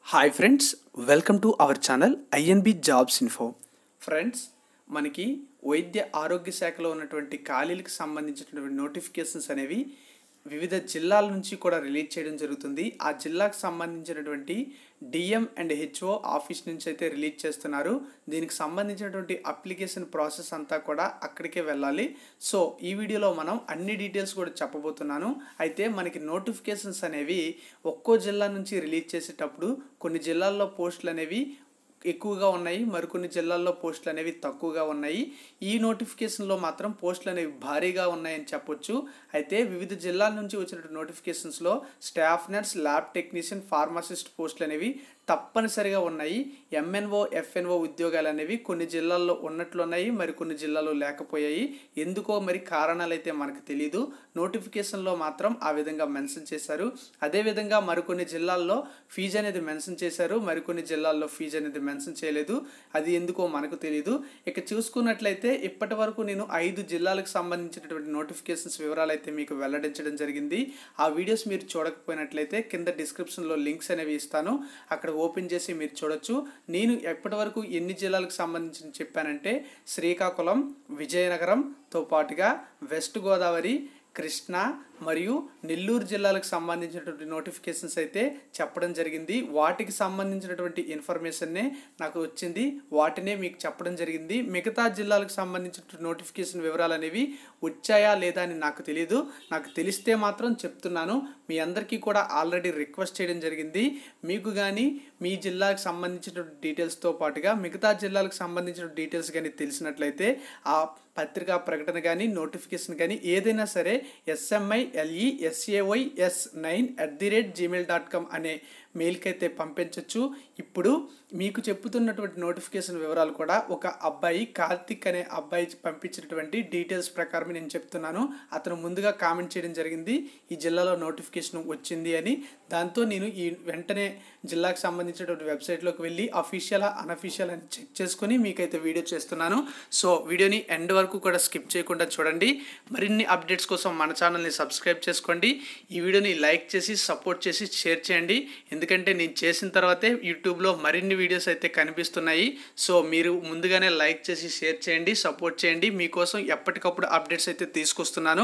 hi friends welcome to our channel I N B jobs info friends మనకి వైద్య ఆరోగ్య శాఖలో ఉన్నటువంటి ఖాళీలకు సంబంధించినటువంటి నోటిఫికేషన్స్ అనేవి వివిధ జిల్లాల నుంచి కూడా రిలీజ్ చేయడం జరుగుతుంది ఆ జిల్లాకు సంబంధించినటువంటి డిఎం అండ్ హెచ్ఓ ఆఫీస్ నుంచి అయితే రిలీజ్ చేస్తున్నారు దీనికి సంబంధించినటువంటి అప్లికేషన్ ప్రాసెస్ అంతా కూడా అక్కడికే వెళ్ళాలి సో ఈ వీడియోలో మనం అన్ని డీటెయిల్స్ కూడా చెప్పబోతున్నాను అయితే మనకి నోటిఫికేషన్స్ అనేవి ఒక్కో జిల్లా నుంచి రిలీజ్ చేసేటప్పుడు కొన్ని జిల్లాల్లో పోస్టులు అనేవి ఎక్కువగా ఉన్నాయి మరికొన్ని జిల్లాల్లో పోస్టులు అనేవి తక్కువగా ఉన్నాయి ఈ నోటిఫికేషన్లో మాత్రం పోస్టులు అనేవి భారీగా ఉన్నాయని చెప్పొచ్చు అయితే వివిధ జిల్లాల నుంచి వచ్చినటువంటి నోటిఫికేషన్స్లో staff nurse lab technician pharmacist పోస్టులు అనేవి తప్పనిసరిగా ఉన్నాయి ఎంఎన్ఓ ఎఫ్ఎన్ఓ ఉద్యోగాలు అనేవి కొన్ని జిల్లాల్లో ఉన్నట్లున్నాయి మరి కొన్ని జిల్లాల్లో లేకపోయాయి ఎందుకో మరి కారణాలు అయితే మనకు తెలియదు నోటిఫికేషన్లో మాత్రం ఆ విధంగా మెన్షన్ చేశారు అదేవిధంగా మరికొన్ని జిల్లాల్లో ఫీజు అనేది మెన్షన్ చేశారు మరికొన్ని జిల్లాల్లో ఫీజు అనేది మెన్షన్ చేయలేదు అది ఎందుకో మనకు తెలియదు ఇక చూసుకున్నట్లయితే ఇప్పటి వరకు నేను ఐదు జిల్లాలకు సంబంధించినటువంటి నోటిఫికేషన్స్ వివరాలు అయితే మీకు వెల్లడించడం జరిగింది ఆ వీడియోస్ మీరు చూడకపోయినట్లయితే కింద డిస్క్రిప్షన్లో లింక్స్ అనేవి ఇస్తాను అక్కడ ఓపెన్ చేసి మీరు చూడొచ్చు నేను ఎప్పటి వరకు ఎన్ని జిల్లాలకు సంబంధించి చెప్పానంటే శ్రీకాకుళం విజయనగరంతో పాటుగా వెస్ట్ గోదావరి కృష్ణా మరియు నెల్లూరు జిల్లాలకు సంబంధించినటువంటి నోటిఫికేషన్స్ అయితే చెప్పడం జరిగింది వాటికి సంబంధించినటువంటి ఇన్ఫర్మేషన్నే నాకు వచ్చింది వాటినే మీకు చెప్పడం జరిగింది మిగతా జిల్లాలకు సంబంధించినటువంటి నోటిఫికేషన్ వివరాలు అనేవి వచ్చాయా లేదా అని నాకు తెలియదు నాకు తెలిస్తే మాత్రం చెప్తున్నాను మీ అందరికీ కూడా ఆల్రెడీ రిక్వెస్ట్ చేయడం జరిగింది మీకు కానీ మీ జిల్లాకు సంబంధించినటువంటి డీటెయిల్స్తో పాటుగా మిగతా జిల్లాలకు సంబంధించిన డీటెయిల్స్ కానీ తెలిసినట్లయితే ఆ పత్రికా ప్రకటన కానీ నోటిఫికేషన్ కానీ ఏదైనా సరే S M I L E S A Y S nine at the rate Gmail dot com అనే మెయిల్కి అయితే పంపించవచ్చు ఇప్పుడు మీకు చెప్పుతున్నటువంటి నోటిఫికేషన్ వివరాలు కూడా ఒక అబ్బాయి కార్తిక్ అనే అబ్బాయి పంపించినటువంటి డీటెయిల్స్ ప్రకారం నేను చెప్తున్నాను అతను ముందుగా కామెంట్ చేయడం జరిగింది ఈ జిల్లాలో నోటిఫికేషన్ వచ్చింది అని దాంతో నేను ఈ వెంటనే జిల్లాకు సంబంధించినటువంటి వెబ్సైట్లోకి వెళ్ళి అఫీషియల్ అనఫీషియల్ అని చెక్ చేసుకొని మీకైతే వీడియో చేస్తున్నాను సో వీడియోని ఎండ్ వరకు కూడా స్కిప్ చేయకుండా చూడండి మరిన్ని అప్డేట్స్ కోసం మన ఛానల్ని సబ్స్క్రైబ్ చేసుకోండి ఈ వీడియోని లైక్ చేసి సపోర్ట్ చేసి షేర్ చేయండి ఎందుకంటే నేను చేసిన తర్వాతే యూట్యూబ్లో మరిన్ని వీడియోస్ అయితే కనిపిస్తున్నాయి సో మీరు ముందుగానే లైక్ చేసి షేర్ చేయండి సపోర్ట్ చేయండి మీకోసం ఎప్పటికప్పుడు అప్డేట్స్ అయితే తీసుకొస్తున్నాను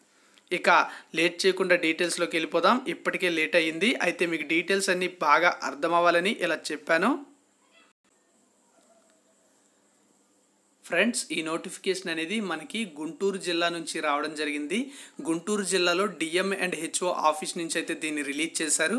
ఇక లేట్ చేయకుండా డీటెయిల్స్లోకి వెళ్ళిపోదాం ఇప్పటికే లేట్ అయ్యింది అయితే మీకు డీటెయిల్స్ అన్నీ బాగా అర్థం అవ్వాలని ఇలా చెప్పాను ఫ్రెండ్స్ ఈ నోటిఫికేషన్ అనేది మనకి గుంటూరు జిల్లా నుంచి రావడం జరిగింది గుంటూరు జిల్లాలో డిఎం అండ్ హెచ్ఓ ఆఫీస్ నుంచి అయితే దీన్ని రిలీజ్ చేశారు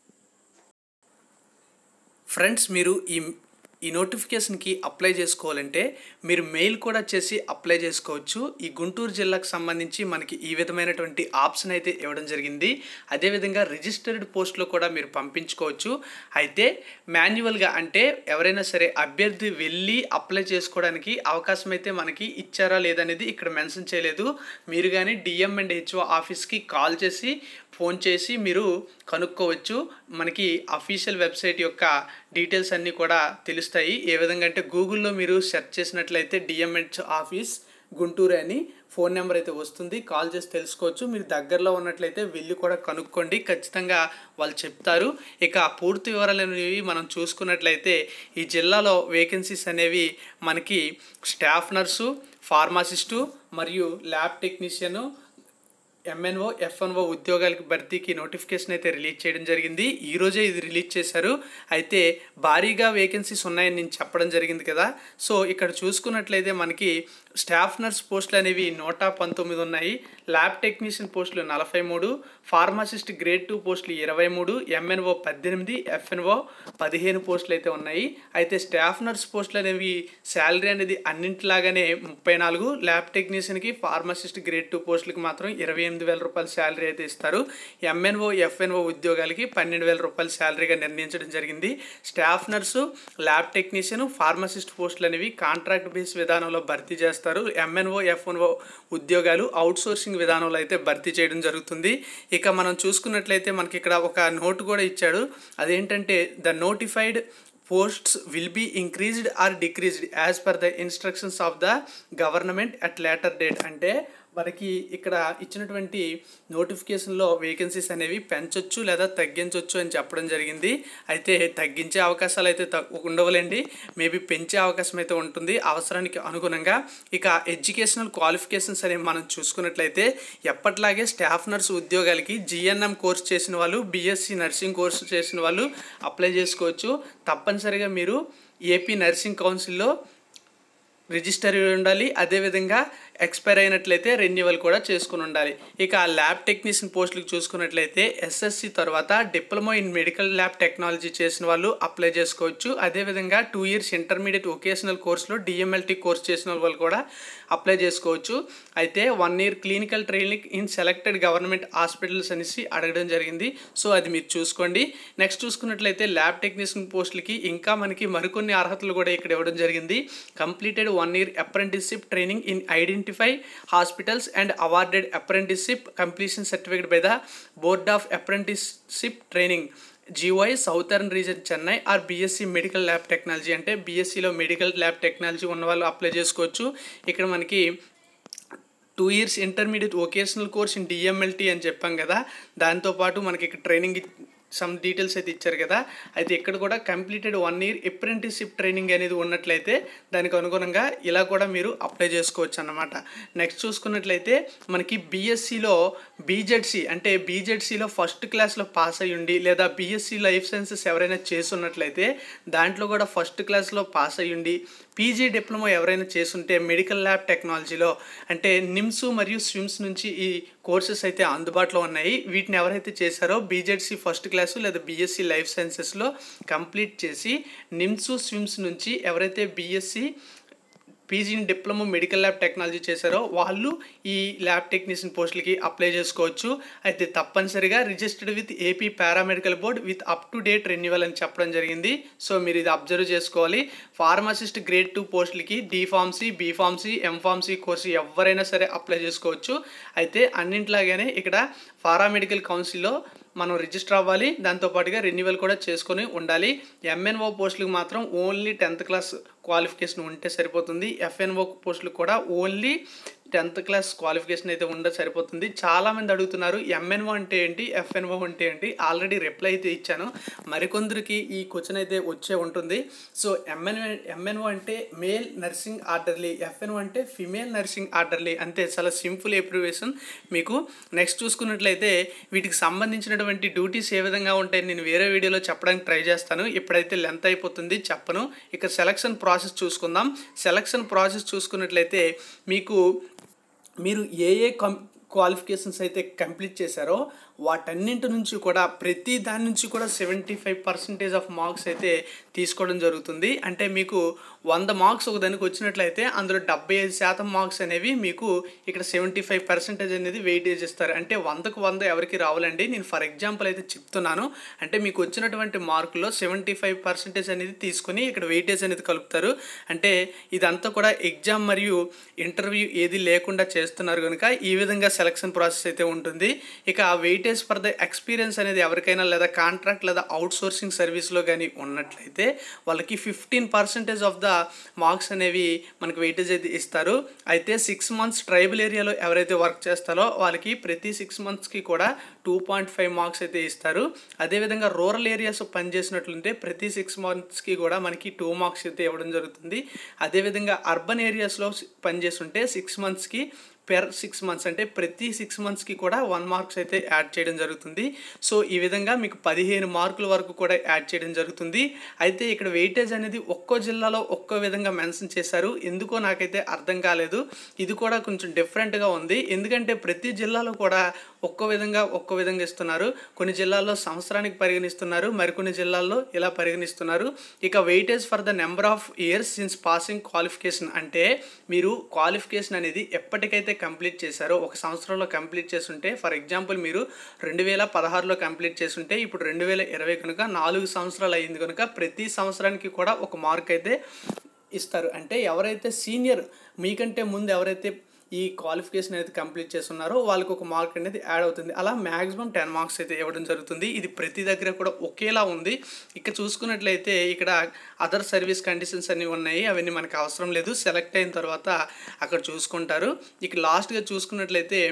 ఫ్రెండ్స్ మీరు ఈ ఈ నోటిఫికేషన్కి అప్లై చేసుకోవాలంటే మీరు మెయిల్ కూడా చేసి అప్లై చేసుకోవచ్చు ఈ గుంటూరు జిల్లాకు సంబంధించి మనకి ఈ విధమైనటువంటి ఆప్షన్ అయితే ఇవ్వడం జరిగింది అదేవిధంగా రిజిస్టర్డ్ పోస్ట్లో కూడా మీరు పంపించుకోవచ్చు అయితే మాన్యువల్గా అంటే ఎవరైనా సరే అభ్యర్థి వెళ్ళి అప్లై చేసుకోవడానికి అవకాశం అయితే మనకి ఇచ్చారా లేదనేది ఇక్కడ మెన్షన్ చేయలేదు మీరు కానీ డిఎం అండ్ హెచ్ఓ ఆఫీస్కి కాల్ చేసి ఫోన్ చేసి మీరు కనుక్కోవచ్చు మనకి అఫీషియల్ వెబ్సైట్ యొక్క డీటెయిల్స్ అన్నీ కూడా తెలుస్తాయి ఏ విధంగా అంటే గూగుల్లో మీరు సెర్చ్ చేసినట్లయితే డిఎంహెచ్ ఆఫీస్ గుంటూరు అని ఫోన్ నెంబర్ అయితే వస్తుంది కాల్ చేసి తెలుసుకోవచ్చు మీరు దగ్గరలో ఉన్నట్లయితే వెళ్ళి కూడా కనుక్కోండి ఖచ్చితంగా వాళ్ళు చెప్తారు ఇక పూర్తి వివరాలు అనేవి మనం చూసుకున్నట్లయితే ఈ జిల్లాలో వేకెన్సీస్ అనేవి మనకి స్టాఫ్ నర్సు ఫార్మాసిస్టు మరియు ల్యాబ్ టెక్నీషియను ఎంఎన్ఓ ఎఫ్ఎన్ఓ ఉద్యోగాలకి భర్తీకి నోటిఫికేషన్ అయితే రిలీజ్ చేయడం జరిగింది ఈరోజే ఇది రిలీజ్ చేశారు అయితే భారీగా వేకెన్సీస్ ఉన్నాయని నేను చెప్పడం జరిగింది కదా సో ఇక్కడ చూసుకున్నట్లయితే మనకి స్టాఫ్ నర్స్ పోస్టులు అనేవి నూట పంతొమ్మిది ఉన్నాయి ల్యాబ్ టెక్నీషియన్ పోస్టులు నలభై మూడు ఫార్మసిస్ట్ గ్రేడ్ టూ పోస్టులు ఇరవై మూడు ఎంఎన్ఓ పద్దెనిమిది ఎఫ్ఎన్ఓ పదిహేను పోస్టులు అయితే ఉన్నాయి అయితే స్టాఫ్ నర్స్ పోస్టులు అనేవి శాలరీ అనేది అన్నింటిలాగానే ముప్పై నాలుగు ల్యాబ్ టెక్నీషియన్కి ఫార్మసిస్ట్ గ్రేడ్ టూ పోస్టులకి మాత్రం ఇరవై ఎనిమిది వేల రూపాయల శాలరీ అయితే ఇస్తారు ఎంఎన్ఓ ఎఫ్ఎన్ఓ ఉద్యోగాలకి పన్నెండు వేల రూపాయల శాలరీగా నిర్ణయించడం జరిగింది staff nurse lab technician pharmacist పోస్టులు అనేవి కాంట్రాక్ట్ బేస్ విధానంలో భర్తీ చేస్తారు ఎంఎన్ఓ ఎఫ్ఎన్ఓ ఉద్యోగాలు అవుట్ సోర్సింగ్ విధానంలో అయితే భర్తీ చేయడం జరుగుతుంది ఇక మనం చూసుకున్నట్లయితే మనకి ఇక్కడ ఒక నోట్ కూడా ఇచ్చాడు అదేంటంటే the notified posts will be increased or decreased as per the instructions of the government at later date అంటే మనకి ఇక్కడ ఇచ్చినటువంటి నోటిఫికేషన్లో వేకెన్సీస్ అనేవి పెంచొచ్చు లేదా తగ్గించవచ్చు అని చెప్పడం జరిగింది అయితే తగ్గించే అవకాశాలు అయితే తక్కువ ఉండవులేండి మేబీ పెంచే అవకాశం అయితే ఉంటుంది అవసరానికి అనుగుణంగా ఇక ఎడ్యుకేషనల్ క్వాలిఫికేషన్స్ అనేవి మనం చూసుకున్నట్లయితే ఎప్పట్లాగే స్టాఫ్ నర్స్ ఉద్యోగాలకి జిఎన్ఎం కోర్స్ చేసిన వాళ్ళు బీఎస్సీ నర్సింగ్ కోర్సు చేసిన వాళ్ళు అప్లై చేసుకోవచ్చు తప్పనిసరిగా మీరు ఏపీ నర్సింగ్ కౌన్సిల్లో రిజిస్టర్ అయి ఉండాలి అదేవిధంగా ఎక్స్పైర్ అయినట్లయితే రెన్యువల్ కూడా చేసుకుని ఉండాలి ఇక ల్యాబ్ టెక్నీషియన్ పోస్టులకు చూసుకున్నట్లయితే ఎస్ఎస్సి తర్వాత diploma in medical lab technology చేసిన వాళ్ళు అప్లై చేసుకోవచ్చు అదేవిధంగా టూ ఇయర్స్ ఇంటర్మీడియట్ వొకేషనల్ కోర్సులో డిఎంఎల్టీ కోర్స్ చేసిన వాళ్ళు కూడా అప్లై చేసుకోవచ్చు అయితే one year clinical training in selected government hospitals అనేసి అడగడం జరిగింది సో అది మీరు చూసుకోండి నెక్స్ట్ చూసుకున్నట్లయితే ల్యాబ్ టెక్నీషియన్ పోస్టులకి ఇంకా మనకి మరికొన్ని అర్హతలు కూడా ఇక్కడ ఇవ్వడం జరిగింది completed one year apprenticeship training in identify hospitals and awarded apprenticeship completion certificate by the board of apprenticeship training GY southern region Chennai or BSc medical lab technology అంటే బీఎస్సీలో మెడికల్ ల్యాబ్ టెక్నాలజీ ఉన్న వాళ్ళు అప్లై చేసుకోవచ్చు ఇక్కడ మనకి two years intermediate vocational course in DMLT అని చెప్పాం కదా దాంతోపాటు మనకి ఇక్కడ ట్రైనింగ్ సమ్ డీటెయిల్స్ అయితే ఇచ్చారు కదా అయితే ఇక్కడ కూడా completed one year apprenticeship training అనేది ఉన్నట్లయితే దానికి అనుగుణంగా ఇలా కూడా మీరు అప్లై చేసుకోవచ్చు అన్నమాట నెక్స్ట్ చూసుకున్నట్లయితే మనకి బీఎస్సీలో బీజెడ్సీ అంటే బీజెడ్సీలో ఫస్ట్ క్లాస్లో పాస్ అయ్యి ఉండి లేదా బీఎస్సీ లైఫ్ సైన్సెస్ ఎవరైనా చేస్తున్నట్లయితే దాంట్లో కూడా ఫస్ట్ క్లాస్లో పాస్ అయ్యి ఉండి పీజీ డిప్లొమా ఎవరైనా చేసుంటే మెడికల్ ల్యాబ్ టెక్నాలజీలో అంటే నిమ్స్ మరియు స్విమ్స్ నుంచి ఈ కోర్సెస్ అయితే అందుబాటులో ఉన్నాయి వీటిని ఎవరైతే చేశారో బీజెడ్సీ ఫస్ట్ క్లాసు లేదా బీఎస్సీ లైఫ్ సైన్సెస్లో కంప్లీట్ చేసి నిమ్స్ స్విమ్స్ నుంచి ఎవరైతే బీఎస్సీ పీజీని డిప్లొమా మెడికల్ ల్యాబ్ టెక్నాలజీ చేశారో వాళ్ళు ఈ ల్యాబ్ టెక్నీషియన్ పోస్టులకి అప్లై చేసుకోవచ్చు అయితే తప్పనిసరిగా registered with AP paramedical board with up to date renewal అని చెప్పడం జరిగింది సో మీరు ఇది అబ్జర్వ్ చేసుకోవాలి ఫార్మసిస్ట్ గ్రేడ్ టూ పోస్టులకి D pharmacy B pharmacy M pharmacy course ఎవరైనా సరే అప్లై చేసుకోవచ్చు అయితే అన్నింటిలాగానే ఇక్కడ పారామెడికల్ కౌన్సిల్లో మనం రిజిస్టర్ అవ్వాలి దాంతోపాటుగా రెన్యువల్ కూడా చేసుకొని ఉండాలి ఎంఎన్ఓ పోస్టులకు మాత్రం ఓన్లీ టెన్త్ క్లాస్ క్వాలిఫికేషన్ ఉంటే సరిపోతుంది ఎఫ్ఎన్ఓ పోస్టులకు కూడా ఓన్లీ టెన్త్ క్లాస్ క్వాలిఫికేషన్ అయితే ఉండే సరిపోతుంది చాలామంది అడుగుతున్నారు ఎంఎన్ఓ అంటే ఏంటి ఎఫ్ఎన్ఓ అంటే ఏంటి ఆల్రెడీ రిప్లై అయితే ఇచ్చాను మరికొందరికి ఈ క్వశ్చన్ అయితే వచ్చే ఉంటుంది సో ఎంఎన్ఓ ఎంఎన్ఓ అంటే మేల్ నర్సింగ్ ఆర్డర్లీ ఎఫ్ఎన్ఓ అంటే ఫిమేల్ నర్సింగ్ ఆర్డర్లీ అంతే చాలా సింపుల్ ఎప్రివేషన్ మీకు నెక్స్ట్ చూసుకున్నట్లయితే వీటికి సంబంధించినటువంటి డ్యూటీస్ ఏ విధంగా ఉంటాయి నేను వేరే వీడియోలో చెప్పడానికి ట్రై చేస్తాను ఇప్పుడైతే లెంత్ అయిపోతుంది చెప్పను ఇక సెలక్షన్ ప్రాసెస్ చూసుకుందాం సెలక్షన్ ప్రాసెస్ చూసుకున్నట్లయితే మీకు మీరు ఏ ఏ కం క్వాలిఫికేషన్స్ అయితే కంప్లీట్ చేశారో వాటన్నింటి నుంచి కూడా ప్రతి దాని నుంచి కూడా seventy five percentage of marks అయితే తీసుకోవడం జరుగుతుంది అంటే మీకు వంద మార్క్స్ ఒక దానికి వచ్చినట్లయితే అందులో డెబ్బై ఐదు శాతం మార్క్స్ అనేవి మీకు ఇక్కడ సెవెంటీ ఫైవ్ పర్సెంటేజ్ అనేది వెయిటేజ్ ఇస్తారు అంటే వందకు వంద ఎవరికి రావాలండి నేను ఫర్ ఎగ్జాంపుల్ అయితే చెప్తున్నాను అంటే మీకు వచ్చినటువంటి మార్కుల్లో సెవెంటీ ఫైవ్ పర్సెంటేజ్ అనేది తీసుకొని ఇక్కడ వెయిటేజ్ అనేది కలుపుతారు అంటే ఇదంతా కూడా ఎగ్జామ్ మరియు ఇంటర్వ్యూ ఏది లేకుండా చేస్తున్నారు కనుక ఈ విధంగా సెలక్షన్ ప్రాసెస్ అయితే ఉంటుంది ఇక వెయిటేజ్ ఫర్ ద ఎక్స్పీరియన్స్ అనేది ఎవరికైనా లేదా కాంట్రాక్ట్ లేదా అవుట్ సోర్సింగ్ సర్వీస్లో కానీ ఉన్నట్లయితే వాళ్ళకి fifteen percentage of the marks అనేవి మనకు వెయిటేజ్ అయితే ఇస్తారు అయితే సిక్స్ మంత్స్ ట్రైబల్ ఏరియాలో ఎవరైతే వర్క్ చేస్తారో వాళ్ళకి ప్రతి సిక్స్ మంత్స్కి కూడా టూ పాయింట్ ఫైవ్ మార్క్స్ అయితే ఇస్తారు అదేవిధంగా రూరల్ ఏరియాస్ పనిచేసినట్లుంటే ప్రతి సిక్స్ మంత్స్కి కూడా మనకి టూ మార్క్స్ అయితే ఇవ్వడం జరుగుతుంది అదేవిధంగా అర్బన్ ఏరియాస్లో పనిచేస్తుంటే సిక్స్ మంత్స్కి పెర్ సిక్స్ మంత్స్ అంటే ప్రతి సిక్స్ మంత్స్కి కూడా వన్ మార్క్స్ అయితే యాడ్ చేయడం జరుగుతుంది సో ఈ విధంగా మీకు పదిహేను మార్కుల వరకు కూడా యాడ్ చేయడం జరుగుతుంది అయితే ఇక్కడ వెయిటేజ్ అనేది ఒక్కో జిల్లాలో ఒక్కో విధంగా మెన్షన్ చేశారు ఎందుకో నాకైతే అర్థం కాలేదు ఇది కూడా కొంచెం డిఫరెంట్గా ఉంది ఎందుకంటే ప్రతి జిల్లాలో కూడా ఒక్కో విధంగా ఒక్కో విధంగా ఇస్తున్నారు కొన్ని జిల్లాల్లో సంవత్సరానికి పరిగణిస్తున్నారు మరికొన్ని జిల్లాల్లో ఇలా పరిగణిస్తున్నారు ఇక weightage for the number of years since passing qualification అంటే మీరు క్వాలిఫికేషన్ అనేది ఎప్పటికైతే కంప్లీట్ చేశారో ఒక సంవత్సరంలో కంప్లీట్ చేస్తుంటే ఫర్ ఎగ్జాంపుల్ మీరు రెండు వేల పదహారులో కంప్లీట్ చేస్తుంటే ఇప్పుడు రెండు వేల ఇరవై కనుక నాలుగు సంవత్సరాలు అయింది కనుక ప్రతి సంవత్సరానికి కూడా ఒక మార్క్ అయితే ఇస్తారు అంటే ఎవరైతే సీనియర్ మీకంటే ముందు ఎవరైతే ఈ క్వాలిఫికేషన్ అనేది కంప్లీట్ చేస్తున్నారో వాళ్ళకి ఒక మార్క్ అనేది యాడ్ అవుతుంది అలా మ్యాక్సిమం టెన్ మార్క్స్ అయితే ఇవ్వడం జరుగుతుంది ఇది ప్రతి దగ్గర కూడా ఒకేలా ఉంది ఇక్కడ చూసుకున్నట్లయితే ఇక్కడ అదర్ సర్వీస్ కండిషన్స్ అన్నీ ఉన్నాయి అవన్నీ మనకు అవసరం లేదు సెలెక్ట్ అయిన తర్వాత అక్కడ చూసుకుంటారు ఇక లాస్ట్గా చూసుకున్నట్లయితే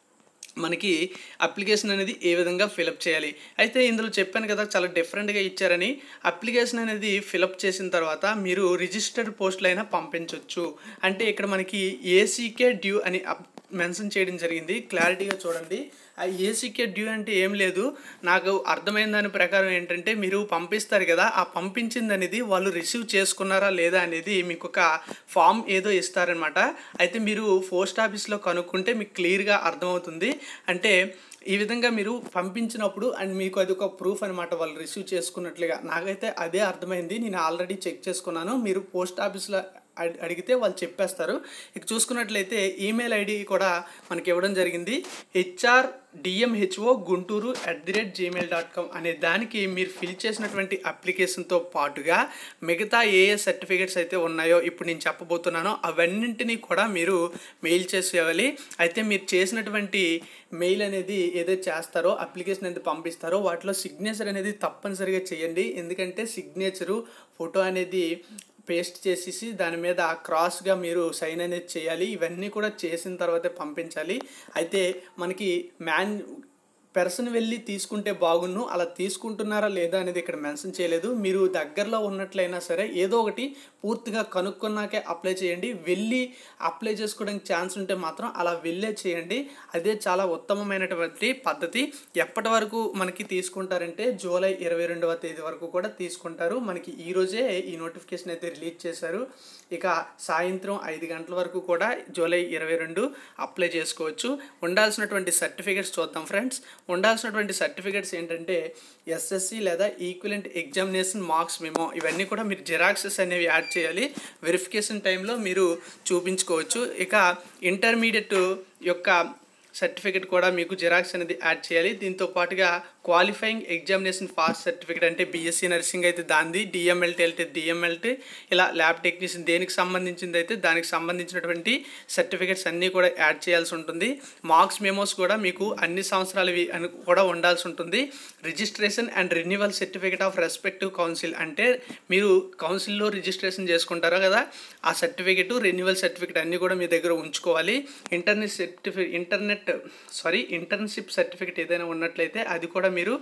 మనకి అప్లికేషన్ అనేది ఏ విధంగా ఫిలప్ చేయాలి అయితే ఇందులో చెప్పాను కదా చాలా డిఫరెంట్గా ఇచ్చారని అప్లికేషన్ అనేది ఫిలప్ చేసిన తర్వాత మీరు రిజిస్టర్డ్ పోస్టులు అయినా పంపించవచ్చు అంటే ఇక్కడ మనకి ఏసీకే డ్యూ అని మెన్షన్ చేయడం జరిగింది క్లారిటీగా చూడండి ఆ ఏసీకే డ్యూ అంటే ఏం లేదు నాకు అర్థమైన దాని ప్రకారం ఏంటంటే మీరు పంపిస్తారు కదా ఆ పంపించింది అనేది వాళ్ళు రిసీవ్ చేసుకున్నారా లేదా అనేది మీకు ఒక ఫామ్ ఏదో ఇస్తారనమాట అయితే మీరు పోస్ట్ ఆఫీస్లో కనుక్కుంటే మీకు క్లియర్గా అర్థమవుతుంది అంటే ఈ విధంగా మీరు పంపించినప్పుడు అండ్ మీకు అది ఒక ప్రూఫ్ అనమాట వాళ్ళు రిసీవ్ చేసుకున్నట్లుగా నాకైతే అదే అర్థమైంది నేను ఆల్రెడీ చెక్ చేసుకున్నాను మీరు పోస్ట్ ఆఫీస్లో అడి- అడిగితే వాళ్ళు చెప్పేస్తారు ఇక చూసుకున్నట్లయితే ఈమెయిల్ ఐడి కూడా మనకి ఇవ్వడం జరిగింది HR DMHO Guntur at the rate Gmail dot com అనే దానికి మీరు ఫిల్ చేసినటువంటి అప్లికేషన్తో పాటుగా మిగతా ఏ ఏ సర్టిఫికేట్స్ అయితే ఉన్నాయో ఇప్పుడు నేను చెప్పబోతున్నానో అవన్నింటినీ కూడా మీరు మెయిల్ చేసేయాలి అయితే మీరు చేసినటువంటి మెయిల్ అనేది ఏదైతే చేస్తారో అప్లికేషన్ అనేది పంపిస్తారో వాటిలో సిగ్నేచర్ అనేది తప్పనిసరిగా చేయండి ఎందుకంటే సిగ్నేచరు ఫోటో అనేది పేస్ట్ చేసేసి దాని మీద క్రాస్గా మీరు సైన్ అనేది చేయాలి ఇవన్నీ కూడా చేసిన తర్వాతే పంపించాలి అయితే మనకి మ్యాన్ పర్సన్ వెళ్ళి తీసుకుంటే బాగున్ను అలా తీసుకుంటున్నారా లేదా అనేది ఇక్కడ మెన్షన్ చేయలేదు మీరు దగ్గరలో ఉన్నట్లయినా సరే ఏదో ఒకటి పూర్తిగా కనుక్కున్నాకే అప్లై చేయండి వెళ్ళి అప్లై చేసుకోవడానికి ఛాన్స్ ఉంటే మాత్రం అలా వెళ్ళే చేయండి అదే చాలా ఉత్తమమైనటువంటి పద్ధతి ఎప్పటి వరకు మనకి తీసుకుంటారంటే జూలై ఇరవై రెండవ తేదీ వరకు కూడా తీసుకుంటారు మనకి ఈ రోజే ఈ నోటిఫికేషన్ అయితే రిలీజ్ చేశారు ఇక సాయంత్రం ఐదు గంటల వరకు కూడా జూలై ఇరవై రెండు అప్లై చేసుకోవచ్చు ఉండాల్సినటువంటి సర్టిఫికేట్స్ చూద్దాం ఫ్రెండ్స్ ఉండాల్సినటువంటి సర్టిఫికేట్స్ ఏంటంటే ఎస్ఎస్సి లేదా ఈక్వలెంట్ ఎగ్జామినేషన్ మార్క్స్ మెమో ఇవన్నీ కూడా మీరు జెరాక్సెస్ అనేవి యాడ్ చేయాలి వెరిఫికేషన్ టైంలో మీరు చూపించుకోవచ్చు ఇక ఇంటర్మీడియట్ యొక్క సర్టిఫికేట్ కూడా మీకు జిరాక్స్ అనేది యాడ్ చేయాలి దీంతో పాటుగా క్వాలిఫైయింగ్ ఎగ్జామినేషన్ పాస్ సర్టిఫికేట్ అంటే బీఎస్సీ నర్సింగ్ అయితే దానిది డిఎంఎల్టీ అయితే డిఎంఎల్టీ ఇలా ల్యాబ్ టెక్నీషియన్ దేనికి సంబంధించింది అయితే దానికి సంబంధించినటువంటి సర్టిఫికేట్స్ అన్నీ కూడా యాడ్ చేయాల్సి ఉంటుంది మార్క్స్ మెమోస్ కూడా మీకు అన్ని సంవత్సరాలవి అని కూడా ఉండాల్సి ఉంటుంది registration and renewal certificate of respective council అంటే మీరు కౌన్సిల్లో రిజిస్ట్రేషన్ చేసుకుంటారో కదా ఆ సర్టిఫికేట్ రెన్యువల్ సర్టిఫికేట్ అన్నీ కూడా మీ దగ్గర ఉంచుకోవాలి internet certificate internet sorry internship certificate ఏదైనా ఉన్నట్లయితే అది కూడా మీరు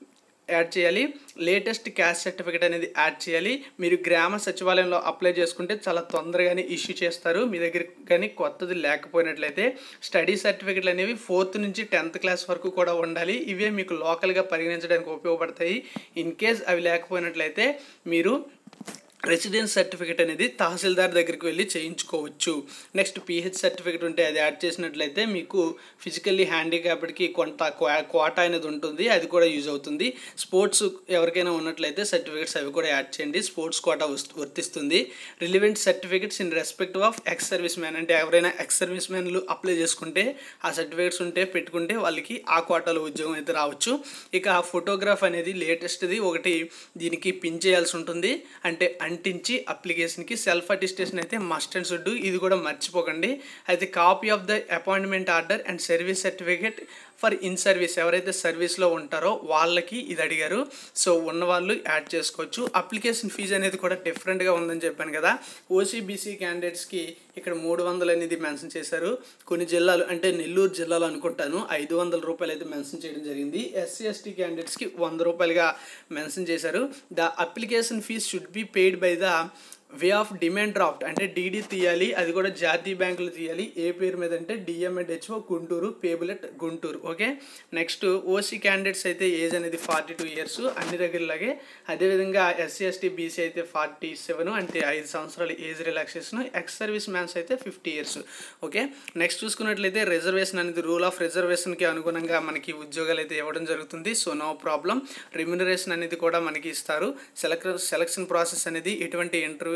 యాడ్ చేయాలి లేటెస్ట్ క్యాస్ట్ సర్టిఫికేట్ అనేది యాడ్ చేయాలి మీరు గ్రామ సచివాలయంలో అప్లై చేసుకుంటే చాలా తొందరగానే ఇష్యూ చేస్తారు మీ దగ్గర కానీ కొత్తది లేకపోయినట్లయితే స్టడీ సర్టిఫికేట్లు అనేవి ఫోర్త్ నుంచి టెన్త్ క్లాస్ వరకు కూడా ఉండాలి ఇవే మీకు లోకల్గా పరిగణించడానికి ఉపయోగపడతాయి ఇన్ కేస్ అవి లేకపోయినట్లయితే మీరు రెసిడెన్స్ సర్టిఫికేట్ అనేది తహసీల్దార్ దగ్గరికి వెళ్ళి చేయించుకోవచ్చు నెక్స్ట్ పిహెచ్ సర్టిఫికేట్ ఉంటే అది యాడ్ చేసినట్లయితే మీకు ఫిజికల్లీ హ్యాండిక్యాప్డ్కి కొంత కోటా అనేది ఉంటుంది అది కూడా యూజ్ అవుతుంది స్పోర్ట్స్ ఎవరికైనా ఉన్నట్లయితే సర్టిఫికేట్స్ అవి కూడా యాడ్ చేయండి స్పోర్ట్స్ కోటా వర్తిస్తుంది relevant certificates in respect of ex service man అంటే ఎవరైనా ఎక్స్ సర్వీస్ మ్యాన్లు అప్లై చేసుకుంటే ఆ సర్టిఫికేట్స్ ఉంటే పెట్టుకుంటే వాళ్ళకి ఆ కోటాలో ఉద్యోగం అయితే రావచ్చు ఇక ఫోటోగ్రాఫ్ అనేది లేటెస్ట్ది ఒకటి దీనికి పిన్ చేయాల్సి ఉంటుంది అంటే అంటించి అప్లికేషన్కి సెల్ఫ్ అటిస్టేషన్ అయితే మస్ట్ అండ్ షుడ్ ఇది కూడా మర్చిపోకండి అయితే copy of the appointment order and service certificate for in service ఎవరైతే సర్వీస్లో ఉంటారో వాళ్ళకి ఇది అడిగారు సో ఉన్నవాళ్ళు యాడ్ చేసుకోవచ్చు అప్లికేషన్ ఫీజు అనేది కూడా డిఫరెంట్గా ఉందని చెప్పాను కదా ఓసీబీసీ క్యాండిడేట్స్కి ఇక్కడ మూడు వందలు అనేది మెన్షన్ చేశారు కొన్ని జిల్లాలు అంటే నెల్లూరు జిల్లాలో అనుకుంటాను ఐదు వందల రూపాయలు అయితే మెన్షన్ చేయడం జరిగింది ఎస్సీ ఎస్టీ క్యాండిడేట్స్కి వంద రూపాయలుగా మెన్షన్ చేశారు the application fee should be paid by the way of demand draft అంటే డీడీ తీయాలి అది కూడా జాతీయ బ్యాంకులు తీయాలి ఏ పేరు మీద అంటే DMHO Guntur payable at Guntur okay next OC candidates అయితే ఏజ్ అనేది ఫార్టీ టూ ఇయర్స్ అన్ని దగ్గరలాగే అదేవిధంగా ఎస్సీ ఎస్టీ బీసీ అయితే ఫార్టీ సెవెన్ అంటే ఐదు సంవత్సరాల age relaxation ex service mans అయితే ఫిఫ్టీ ఇయర్స్ ఓకే నెక్స్ట్ చూసుకున్నట్లయితే రిజర్వేషన్ అనేది రూల్ ఆఫ్ రిజర్వేషన్కి అనుగుణంగా మనకి ఉద్యోగాలు అయితే ఇవ్వడం జరుగుతుంది సో నో ప్రాబ్లం రెమ్యునరేషన్ అనేది కూడా మనకి ఇస్తారు సెలెక్ సెలక్షన్ ప్రాసెస్ అనేది ఎటువంటి ఇంటర్వ్యూ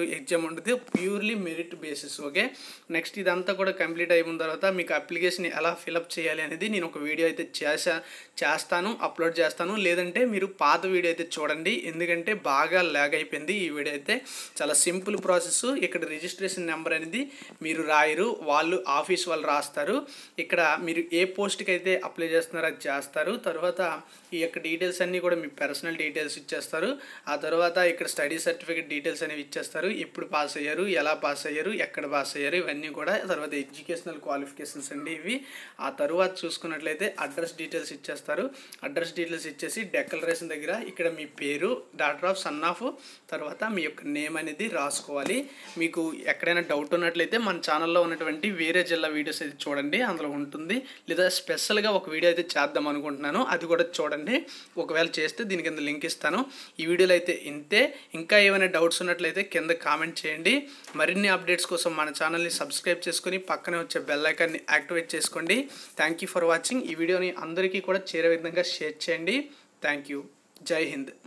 ఎగ్జామ్ ఉంటుంది purely merit basis okay next ఇదంతా కూడా కంప్లీట్ అయిపోయిన తర్వాత మీకు అప్లికేషన్ ఎలా ఫిలప్ చేయాలి అనేది నేను ఒక వీడియో అయితే చేసా చేస్తాను అప్లోడ్ చేస్తాను లేదంటే మీరు పాత వీడియో అయితే చూడండి ఎందుకంటే బాగా ల్యాగ్ అయిపోయింది ఈ వీడియో అయితే చాలా సింపుల్ ప్రాసెస్ ఇక్కడ రిజిస్ట్రేషన్ నెంబర్ అనేది మీరు రాయరు వాళ్ళు ఆఫీస్ వాళ్ళు రాస్తారు ఇక్కడ మీరు ఏ పోస్ట్కి అయితే అప్లై చేస్తున్నారో అది చేస్తారు తర్వాత ఈ యొక్క డీటెయిల్స్ అన్నీ కూడా మీ పర్సనల్ డీటెయిల్స్ ఇచ్చేస్తారు ఆ తర్వాత ఇక్కడ స్టడీ సర్టిఫికేట్ డీటెయిల్స్ అనేవి ఇచ్చేస్తారు ఎప్పుడు పాస్ అయ్యారు ఎలా పాస్ అయ్యారు ఎక్కడ పాస్ అయ్యారు ఇవన్నీ కూడా తర్వాత ఎడ్యుకేషనల్ క్వాలిఫికేషన్స్ అండి ఇవి ఆ తర్వాత చూసుకున్నట్లయితే అడ్రస్ డీటెయిల్స్ ఇచ్చేస్తారు అడ్రస్ డీటెయిల్స్ ఇచ్చేసి డెక్లరేషన్ దగ్గర ఇక్కడ మీ పేరు డాక్టర్ ఆఫ్ సన్ ఆఫ్ తర్వాత మీ యొక్క నేమ్ అనేది రాసుకోవాలి మీకు ఎక్కడైనా డౌట్ ఉన్నట్లయితే మన ఛానల్లో ఉన్నటువంటి వేరే జిల్లా వీడియోస్ అయితే చూడండి అందులో ఉంటుంది లేదా స్పెషల్గా ఒక వీడియో అయితే చేద్దాం అనుకుంటున్నాను అది కూడా చూడండి ఒకవేళ చేస్తే దీని కింద లింక్ ఇస్తాను ఈ వీడియోలో అయితే ఇంతే ఇంకా ఏమైనా డౌట్స్ ఉన్నట్లయితే కింద కామెంట్ చేయండి మరిన్ని అప్డేట్స్ కోసం మన ఛానల్ని సబ్స్క్రైబ్ చేసుకొని పక్కనే వచ్చే బెల్ ఐకాన్ని యాక్టివేట్ చేసుకోండి థ్యాంక్ యూ ఫర్ వాచింగ్ ఈ వీడియోని అందరికీ కూడా చేరే విధంగా షేర్ చేయండి థ్యాంక్ యూ జై హింద్